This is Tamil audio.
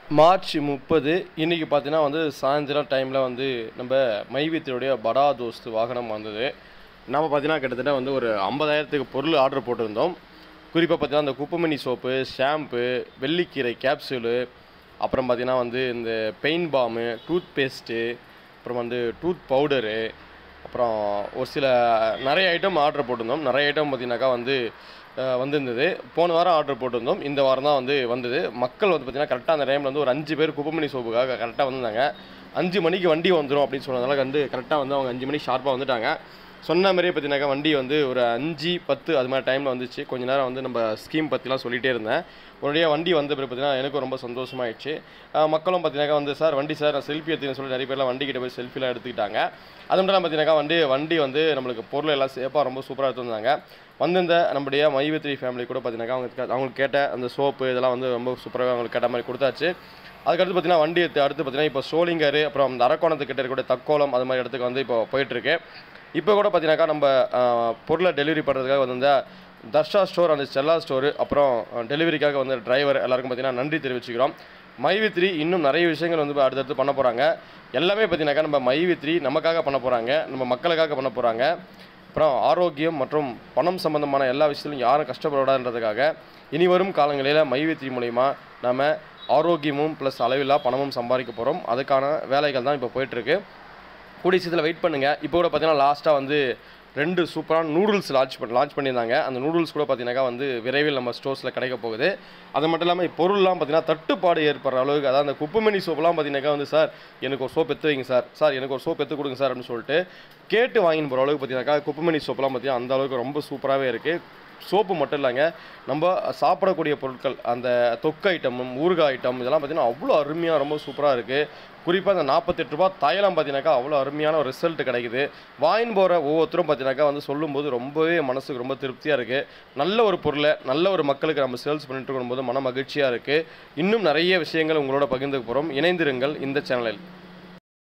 மார்ச் முப்பது இன்றைக்கி பார்த்தீங்கன்னா வந்து சாயந்தரம் டைமில் வந்து நம்ம மைவித்தினுடைய படா தோஸ்து வாகனம் வந்தது நம்ம பார்த்தீங்கன்னா கிட்டத்தட்ட வந்து ஒரு ஐம்பதாயிரத்துக்கு பொருள் ஆர்டர் போட்டிருந்தோம் குறிப்பாக பார்த்தீங்கன்னா இந்த குப்பமணி சோப்பு ஷாம்பு வெள்ளிக்கீரை கேப்சூலு அப்புறம் பார்த்தீங்கன்னா வந்து இந்த பெயின் பாமு டூத் பேஸ்ட்டு அப்புறம் வந்து டூத் பவுடரு அப்புறம் ஒரு சில நிறைய ஐட்டம் ஆர்டர் போட்டிருந்தோம் நிறைய ஐட்டம் பார்த்தீங்கன்னாக்கா வந்து அஹ், வந்திருந்தது போன வாரம் ஆர்டர் போட்டிருந்தோம் இந்த வாரம் தான் வந்து வந்தது மக்கள் வந்து பார்த்தீங்கன்னா கரெக்டாக அந்த டைமில் வந்து ஒரு அஞ்சு பேர் குப்பமணி சோப்புக்காக கரெக்டாக வந்திருந்தாங்க அஞ்சு மணிக்கு வண்டி வந்துடும் அப்படின்னு சொன்னதால வந்து கரெக்டாக வந்து அவங்க அஞ்சு மணிக்கு ஷார்ப்பாக வந்துட்டாங்க சொன்ன மாதிரியே பார்த்தீங்கன்னாக்கா வண்டி வந்து ஒரு அஞ்சு பத்து அது மாதிரி டைமில் வந்துச்சு கொஞ்ச நேரம் வந்து நம்ம ஸ்கீம் பற்றிலாம் சொல்லிகிட்டே இருந்தேன் உடனே வண்டி வந்த பிறகு பார்த்தீங்கன்னா எனக்கும் ரொம்ப சந்தோஷமாயிடுச்சு அஹ் மக்களும் பார்த்தீங்கன்னாக்கா வந்து சார் வண்டி சார் நான் செல்ஃபி எடுத்துன்னு சொல்லி நிறைய பேர்லாம் வண்டி கிட்ட போய் செல்ஃபிலாம் எடுத்துக்கிட்டாங்க அது மட்டும் பார்த்தீங்கன்னாக்கா வண்டி வண்டி வந்து நம்மளுக்கு பொருள் எல்லாம் சேஃபாக ரொம்ப சூப்பராக எடுத்துருந்தாங்க வந்திருந்த நம்முடைய மைவித்ரி ஃபேமிலி கூட பார்த்தீங்கன்னாக்கா அவங்க கே- அவங்களுக்கு கேட்ட அந்த சோப்பு இதெல்லாம் வந்து ரொம்ப சூப்பராக அவங்களுக்கு கேட்ட மாதிரி கொடுத்தாச்சு அதுக்கடுத்து பார்த்தீங்கன்னா வண்டி எடுத்து அடுத்து பார்த்தீங்கன்னா இப்போ சோளிங்கர் அப்புறம் அந்த அரக்கோணத்துக்கிட்ட இருக்கக்கூடிய தக்கோலம் அது மாதிரி இடத்துக்கு வந்து இப்போ போயிட்டுருக்கு இப்போ கூட பார்த்தீங்கன்னாக்கா நம்ம ஆஹ், பொருளை டெலிவரி பண்ணுறதுக்காக வந்திருந்த தர்ஷா ஸ்டோர் அந்த செல்லா ஸ்டோரு அப்புறம் டெலிவரிக்காக வந்த டிரைவர் எல்லாருக்கும் பார்த்தீங்கன்னா நன்றி தெரிவிச்சுக்கிறோம் மைவித்ரி இன்னும் நிறைய விஷயங்கள் வந்து இப்ப அடுத்தடுத்து பண்ண போகிறாங்க எல்லாமே பார்த்தீங்கன்னாக்கா நம்ம மைவித்ரி நமக்காக பண்ண போகிறாங்க நம்ம மக்களுக்காக பண்ண போகிறாங்க அப்புறம் ஆரோக்கியம் மற்றும் பணம் சம்பந்தமான எல்லா விஷயத்திலும் யாரும் கஷ்டப்படாதுன்றதுக்காக இனி வரும் காலங்களில் மைவித்ரி மூலிமா நம்ம ஆரோக்கியமும் ப்ளஸ் அளவில்லா பணமும் சம்பாதிக்க போகிறோம் அதுக்கான வேலைகள் தான் இப்போ போயிட்டுருக்கு கூடிய சீக்கிரத்தில் வெயிட் பண்ணுங்கள் இப்போ கூட பார்த்தீங்கன்னா லாஸ்ட்டாக வந்து ரெண்டு சூப்பரான நூடுல்ஸ் லான்ச் பண்ண லான்ச் பண்ணியிருந்தாங்க அந்த நூடுல்ஸ் கூட பார்த்தீங்கன்னாக்கா வந்து விரைவில் நம்ம ஸ்டோர்ஸில் கிடைக்க போகுது அது மட்டும் இல்லாமல் பொருள்லாம் பார்த்தீங்கன்னா தட்டுப்பாடு ஏற்படுற அளவுக்கு அதாவது அந்த குப்பைமணி சோப்புலாம் பார்த்தீங்கன்னாக்கா வந்து சார் எனக்கு ஒரு சோப் எடுத்து வைங்க சார் சார் எனக்கு ஒரு சோப் எடுத்து கொடுங்க சார் அப்படின்னு சொல்லிட்டு கேட்டு வாங்கின்னு போகிற அளவுக்கு பார்த்தீங்கன்னாக்கா குப்பைமணி சோப்புலாம் பார்த்தீங்கன்னா அந்த அளவுக்கு ரொம்ப சூப்பராகவே இருக்குது சோப்பு மட்டும் இல்லைங்க நம்ம சாப்பிடக்கூடிய பொருட்கள் அந்த தொக்கு ஐட்டமும் ஊறுகாய் ஐட்டம் இதெல்லாம் பார்த்தீங்கன்னா அவ்வளோ அருமையாக ரொம்ப சூப்பராக இருக்குது குறிப்பாக அந்த நாற்பத்தெட்டு ரூபா தைலம் பார்த்தீங்கன்னாக்கா அவ்வளோ அருமையான ஒரு ரிசல்ட் கிடைக்குது வாயின் போகிற ஒவ்வொருத்தரும் பார்த்தீங்கன்னாக்கா வந்து சொல்லும்போது ரொம்பவே மனசுக்கு ரொம்ப திருப்தியாக இருக்குது நல்ல ஒரு பொருளை நல்ல ஒரு மக்களுக்கு நம்ம சேல்ஸ் பண்ணிட்டு இருக்கும்போது மன மகிழ்ச்சியாக இருக்குது இன்னும் நிறைய விஷயங்கள் உங்களோட பகிர்ந்துக்க போகிறோம் இணைந்திருங்கள் இந்த சேனலில்